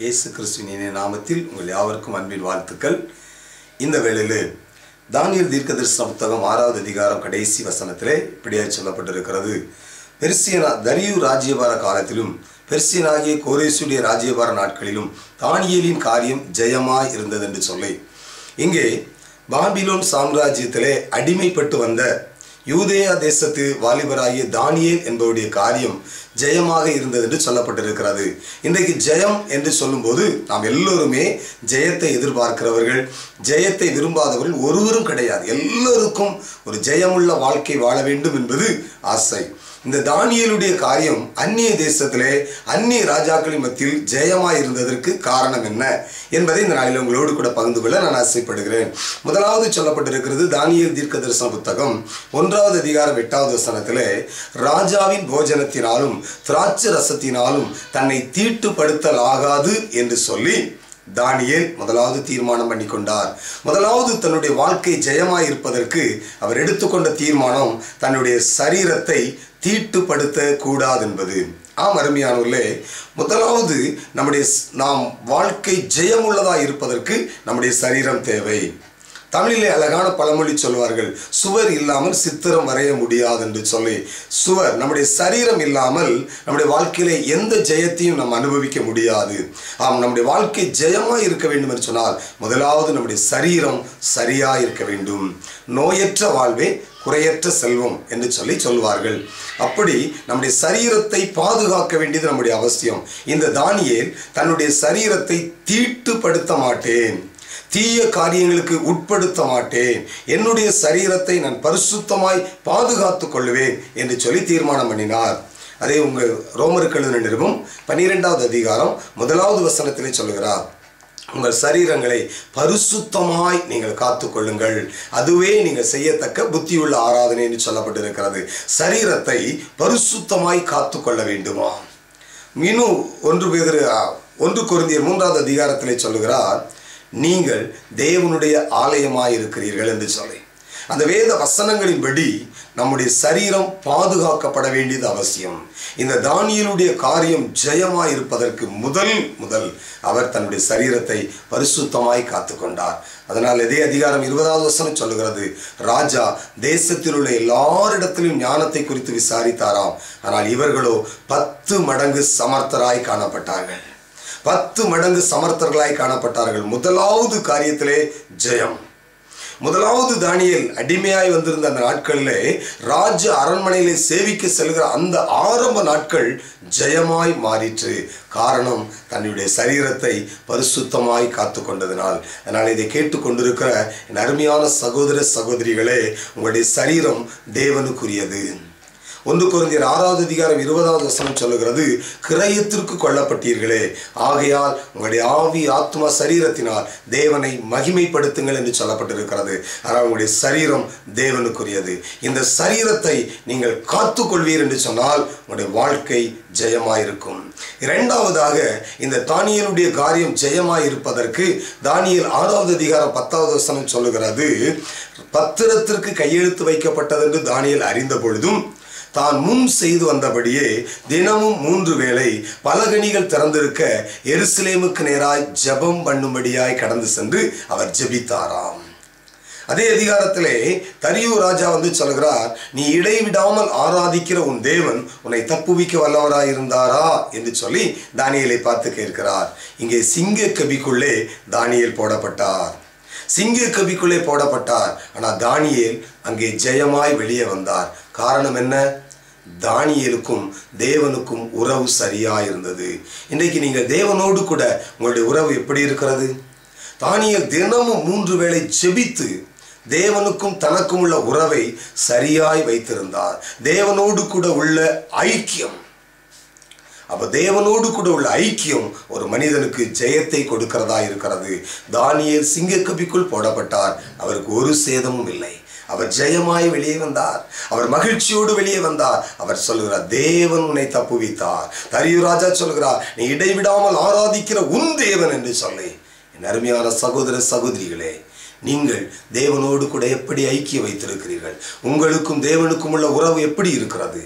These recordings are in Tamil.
இயேசு கிறிஸ்துவின் இனிய நாமத்தில் உங்கள் யாவருக்கும் அன்பின் வாழ்த்துக்கள் இந்த வேளையில் தானியல் தீர்க்கதரிசன புத்தகம் ஆறாவது அதிகாரம் கடைசி வசனத்திலே இப்படியாக சொல்லப்பட்டிருக்கிறது பெர்சியனா தரியு ராஜ்யபார காலத்திலும் பெர்சியனாகிய கோரேசுடைய ராஜ்யபார நாட்களிலும் தானியேலின் காரியம் ஜெயமாய் இருந்தது என்று சொல்லி இங்கே பாபிலோன் சாம்ராஜ்யத்திலே அடிமைப்பட்டு வந்த யூதேயா தேசத்து வாலிபராகிய தானியேல் என்பவருடைய காரியம் ஜெயமாக இருந்தது என்று சொல்லப்பட்டிருக்கிறது இன்றைக்கு ஜெயம் என்று சொல்லும்போது நாம் எல்லோருமே ஜெயத்தை எதிர்பார்க்கிறவர்கள் ஜெயத்தை விரும்பாதவர்கள் ஒருவரும் கிடையாது எல்லோருக்கும் ஒரு ஜெயமுள்ள வாழ்க்கை வாழ வேண்டும் என்பது ஆசை இந்த தானியலுடைய காரியம் அந்நிய தேசத்திலே அந்நிய ராஜாக்களின் மத்தியில் ஜெயமாய் இருந்ததற்கு காரணம் என்ன என்பதை இந்த நாளில் உங்களோடு கூட பகிர்ந்து கொள்ள நான் ஆசைப்படுகிறேன் முதலாவது சொல்லப்பட்டிருக்கிறது தானியல் தீர்க்க தரிசன புத்தகம் ஒன்றாவது அதிகாரம் எட்டாவது வசனத்திலே ராஜாவின் போஜனத்தினாலும் திராட்சை ரசத்தினாலும் தன்னை தீட்டுப்படுத்தல் ஆகாது என்று சொல்லி தானியேல் முதலாவது தீர்மானம் பண்ணி கொண்டார் முதலாவது தன்னுடைய வாழ்க்கை ஜெயமாய் இருப்பதற்கு அவர் எடுத்துக்கொண்ட தீர்மானம் தன்னுடைய சரீரத்தை தீட்டுப்படுத்த கூடாது என்பது ஆம் அருமையானவர்களே முதலாவது நம்முடைய ஸ்- நாம் வாழ்க்கை ஜெயமுள்ளதாக இருப்பதற்கு நம்முடைய சரீரம் தேவை தமிழிலே அழகான பழமொழி சொல்வார்கள் சுவர் இல்லாமல் சித்திரம் வரைய முடியாது என்று சொல்லி சுவர் நம்முடைய சரீரம் இல்லாமல் நம்முடைய வாழ்க்கையிலே எந்த ஜெயத்தையும் நாம் அனுபவிக்க முடியாது ஆம் நம்முடைய வாழ்க்கை ஜெயமாக இருக்க வேண்டும் என்று சொன்னால் முதலாவது நம்முடைய சரீரம் சரியாக இருக்க வேண்டும் நோயற்ற வாழ்வே குறையற்ற செல்வம் என்று சொல்லி சொல்வார்கள் அப்படி நம்முடைய சரீரத்தை பாதுகாக்க வேண்டியது நம்முடைய அவசியம் இந்த தானியேல் தன்னுடைய சரீரத்தை தீட்டுப்படுத்த மாட்டேன் தீய காரியங்களுக்கு உட்படுத்த மாட்டேன் என்னுடைய சரீரத்தை நான் பரிசுத்தமாய் பாதுகாத்துக் கொள்வேன் என்று சொல்லி தீர்மானம் பண்ணினார் அதே உங்கள் ரோமருக்கு எழுதின நிருபம் பன்னிரெண்டாவது அதிகாரம் முதலாவது வசனத்திலே சொல்லுகிறார் உங்கள் சரீரங்களை பரிசுத்தமாய் நீங்கள் காத்துக்கொள்ளுங்கள் அதுவே நீங்கள் செய்யத்தக்க புத்தியுள்ள ஆராதனை என்று சொல்லப்பட்டிருக்கிறது சரீரத்தை பரிசுத்தமாய் காத்துக்கொள்ள வேண்டுமா இன்னும் ஒன்று பேர் ஒன்று குருந்தியர் மூன்றாவது அதிகாரத்திலே சொல்லுகிறார் நீங்கள் தேவனுடைய ஆலயமாய் இருக்கிறீர்கள் என்று சொல்லி அந்த வேத வசனங்களின்படி நம்முடைய சரீரம் பாதுகாக்கப்பட வேண்டியது அவசியம் இந்த தானியலுடைய காரியம் ஜெயமாய் இருப்பதற்கு முதல் முதல் அவர் தன்னுடைய சரீரத்தை பரிசுத்தமாய் காத்துக்கொண்டார் அதனால் இதே அதிகாரம் இருபதாவது வசனம் சொல்லுகிறது ராஜா தேசத்தில் உள்ள எல்லாரிடத்திலும் ஞானத்தை குறித்து விசாரித்தாராம் ஆனால் இவர்களோ பத்து மடங்கு சமர்த்தராய் காணப்பட்டார்கள் பத்து மடங்கு சமர்த்தர்களாய் காணப்பட்டார்கள் முதலாவது காரியத்திலே ஜெயம் முதலாவது தானியேல் அடிமையாய் வந்திருந்த அந்த நாட்களிலே ராஜ அரண்மனையிலே சேவிக்க செல்கிற அந்த ஆரம்ப நாட்கள் ஜெயமாய் மாறிற்று காரணம் தன்னுடைய சரீரத்தை பரிசுத்தமாய் காத்து கொண்டதினால் அதனால் இதை கேட்டுக்கொண்டிருக்கிற என் அருமையான சகோதர சகோதரிகளே உங்களுடைய சரீரம் தேவனுக்குரியது ஒன்று குருந்தியர் ஆறாவது அதிகாரம் இருபதாவது வசனம் சொல்லுகிறது கிரயத்திற்கு கொல்லப்பட்டீர்களே ஆகையால் உங்களுடைய ஆவி ஆத்மா சரீரத்தினால் தேவனை மகிமைப்படுத்துங்கள் என்று சொல்லப்பட்டிருக்கிறது ஆனால் உங்களுடைய சரீரம் தேவனுக்குரியது இந்த சரீரத்தை நீங்கள் காத்துக்கொள்வீர் என்று சொன்னால் உங்களுடைய வாழ்க்கை ஜெயமாயிருக்கும் இரண்டாவதாக இந்த தானியலுடைய காரியம் ஜெயமாய் இருப்பதற்கு தானியல் ஆறாவது அதிகாரம் பத்தாவது வசனம் சொல்லுகிறது பத்திரத்திற்கு கையெழுத்து வைக்கப்பட்டது என்று தானியல் அறிந்த பொழுதும் தான் முன் செய்து வந்தபடியே தினமும் மூன்று வேளை பலகணிகள் திறந்திருக்க எருசலேமுக்கு நேராய் ஜெபம் பண்ணும்படியாய் கடந்து சென்று அவர் ஜெபித்தாராம் அதே அதிகாரத்திலே தரியு ராஜா வந்து சொல்கிறார் நீ இடைவிடாமல் ஆராதிக்கிற உன் தேவன் உன்னை தப்புவிக்க வல்லவராய் இருந்தாரா என்று சொல்லி தானியேலை பார்த்து கேட்கிறார் இங்கே சிங்க கபிக்குள்ளே தானியேல் போடப்பட்டார் சிங்க கபிக்குள்ளே போடப்பட்டார் ஆனால் தானியேல் அங்கே ஜெயமாய் வெளியே வந்தார் காரணம் என்ன தானியேலுக்கும் தேவனுக்கும் உறவு சரியா இருந்தது இன்றைக்கு நீங்கள் தேவனோடு கூட உங்களுடைய உறவு எப்படி இருக்கிறது தானியேல் தினமும் மூன்று வேளை ஜெபித்து தேவனுக்கும் தனக்கும் உள்ள உறவை சரியாய் வைத்திருந்தார் தேவனோடு கூட உள்ள ஐக்கியம் அப்ப தேவனோடு கூட உள்ள ஐக்கியம் ஒரு மனிதனுக்கு ஜெயத்தை கொடுக்கிறதா இருக்கிறது தானியேல் சிங்கக்கபிக்குள் போடப்பட்டார் அவருக்கு ஒரு சேதமும் இல்லை அவர் ஜெயமாய் வெளியே வந்தார் அவர் மகிழ்ச்சியோடு வெளியே வந்தார் அவர் சொல்லுகிறார் தேவன் உன்னை தப்புவித்தார் தரியு ராஜா சொல்லுகிறார் நீ இடைவிடாமல் ஆராதிக்கிற உன் தேவன் என்று சொல்லி என் அருமையான சகோதர சகோதரிகளே நீங்கள் தேவனோடு கூட எப்படி ஐக்கியம் வைத்திருக்கிறீர்கள் உங்களுக்கும் தேவனுக்கும் உள்ள உறவு எப்படி இருக்கிறது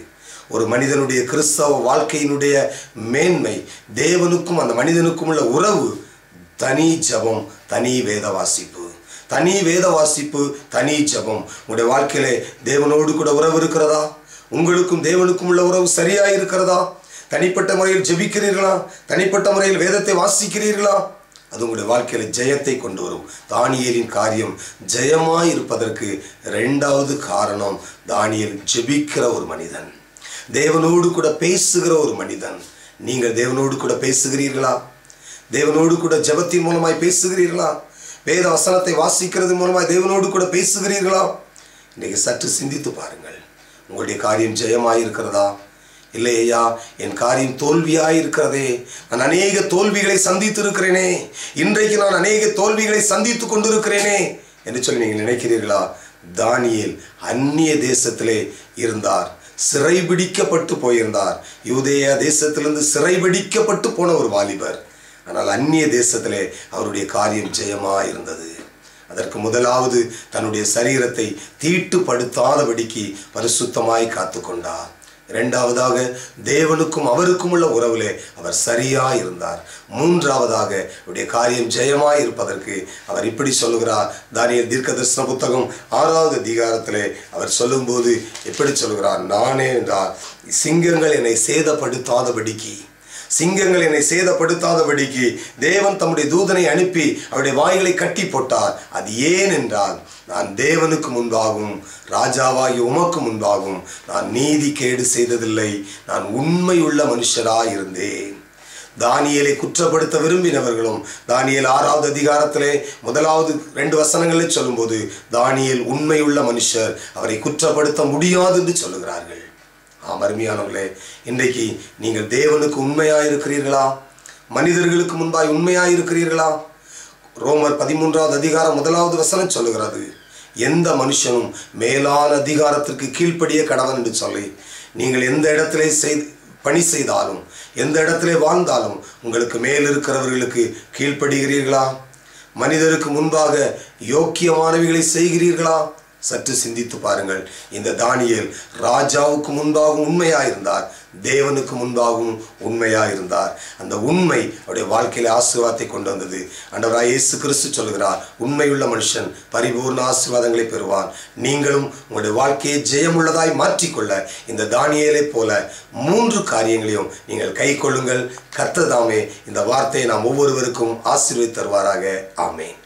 ஒரு மனிதனுடைய கிறிஸ்தவ வாழ்க்கையினுடைய மேன்மை தேவனுக்கும் அந்த மனிதனுக்கும் உள்ள உறவு தனி ஜபம் தனி வேத வாசிப்பு தனி வேத வாசிப்பு தனி ஜபம் உங்களுடைய வாழ்க்கையிலே தேவனோடு கூட உறவு இருக்கிறதா உங்களுக்கும் தேவனுக்கும் உள்ள உறவு சரியா இருக்கிறதா தனிப்பட்ட முறையில் ஜெபிக்கிறீர்களா தனிப்பட்ட முறையில் வேதத்தை வாசிக்கிறீர்களா அது உங்களுடைய வாழ்க்கையில ஜெயத்தை கொண்டு வரும் தானியேலின் காரியம் ஜெயமாய் இருப்பதற்கு இரண்டாவது காரணம் தானியேல் ஜெபிக்கிற ஒரு மனிதன் தேவனோடு கூட பேசுகிற ஒரு மனிதன் நீங்கள் தேவனோடு கூட பேசுகிறீர்களா தேவனோடு கூட ஜெபத்தின் மூலமாய் பேசுகிறீர்களா வேத வசனத்தை வாசிக்கிறது மூலமாய் தேவனோடு கூட பேசுகிறீர்களா இன்னைக்கு சற்று சிந்தித்து பாருங்கள் உங்களுடைய காரியம் ஜெயமாய் இருக்கிறதா இல்லை ஐயா என் காரியம் தோல்வியாய் இருக்கிறதே நான் அநேக தோல்விகளை சந்தித்து இருக்கிறேனே இன்றைக்கு நான் அநேக தோல்விகளை சந்தித்து கொண்டிருக்கிறேனே என்று சொல்லி நீங்கள் நினைக்கிறீர்களா தானியேல் அந்நிய தேசத்திலே இருந்தார் சிறைபிடிக்கப்பட்டு போயிருந்தார் யூதேயா தேசத்திலிருந்து சிறைபிடிக்கப்பட்டு போன ஒரு வாலிபர் ஆனால் அந்நிய தேசத்திலே அவருடைய காரியம் ஜெயமா இருந்தது அதற்கு முதலாவது தன்னுடைய சரீரத்தை தீட்டுப்படுத்தாதபடிக்கு பரிசுத்தமாய் காத்து கொண்டார் இரண்டாவதாக தேவனுக்கும் அவருக்கும் உள்ள உறவிலே அவர் சரியா இருந்தார் மூன்றாவதாக அவருடைய காரியம் ஜெயமாய் இருப்பதற்கு அவர் இப்படி சொல்லுகிறார் தானியல் தீர்க்கதர்சன புத்தகம் ஆறாவது அதிகாரத்திலே அவர் சொல்லும்போது எப்படி சொல்லுகிறார் நானே என்றார் சிங்கங்கள் என்னை சேதப்படுத்தாதபடிக்கு சிங்கங்கள் என்னை சேதப்படுத்தாதபடிக்கு தேவன் தம்முடைய தூதனை அனுப்பி அவருடைய வாய்களை கட்டி போட்டார் அது ஏன் என்றால் நான் தேவனுக்கு முன்பாகவும் ராஜாவாகி உமக்கு முன்பாகவும் நான் நீதி கேடு செய்ததில்லை நான் உண்மையுள்ள மனுஷராய் இருந்தேன் தானியலை குற்றப்படுத்த விரும்பினவர்களும் தானியல் ஆறாவது அதிகாரத்திலே முதலாவது ரெண்டு வசனங்களில் சொல்லும்போது தானியல் உண்மையுள்ள மனுஷர் அவரை குற்றப்படுத்த முடியாது என்று சொல்லுகிறார்கள் ஆம் அருமையானவர்களே இன்றைக்கு நீங்கள் தேவனுக்கு உண்மையாக இருக்கிறீர்களா மனிதர்களுக்கு முன்பாய் உண்மையாக இருக்கிறீர்களா ரோமர் பதிமூன்றாவது அதிகாரம் முதலாவது வசனம் சொல்லுகிறது எந்த மனுஷனும் மேலான அதிகாரத்திற்கு கீழ்ப்படிய கடவன் என்று சொல்லி நீங்கள் எந்த இடத்திலே செய் பணி செய்தாலும் எந்த இடத்திலே வாழ்ந்தாலும் உங்களுக்கு மேல் இருக்கிறவர்களுக்கு கீழ்ப்படுகிறீர்களா மனிதருக்கு முன்பாக யோக்கியமானவைகளை செய்கிறீர்களா சற்று சிந்தித்து பாருங்கள் இந்த தானியேல் ராஜாவுக்கு முன்பாகவும் உண்மையாயிருந்தார் தேவனுக்கு முன்பாகவும் உண்மையாயிருந்தார் அந்த உண்மை அவருடைய வாழ்க்கையில ஆசீர்வாதத்தை கொண்டு வந்தது ஆண்டவராய் இயேசு கிறிஸ்து சொல்கிறார் உண்மையுள்ள மனுஷன் பரிபூர்ண ஆசீர்வாதங்களை பெறுவான் நீங்களும் உங்களுடைய வாழ்க்கையை ஜெயமுள்ளதாய் மாற்றிக்கொள்ள இந்த தானியேலை போல மூன்று காரியங்களையும் நீங்கள் கை கொள்ளுங்கள் கர்த்தர் தாமே இந்த வார்த்தையை நாம் ஒவ்வொருவருக்கும் ஆசீர்வதி தருவாராக ஆமேன்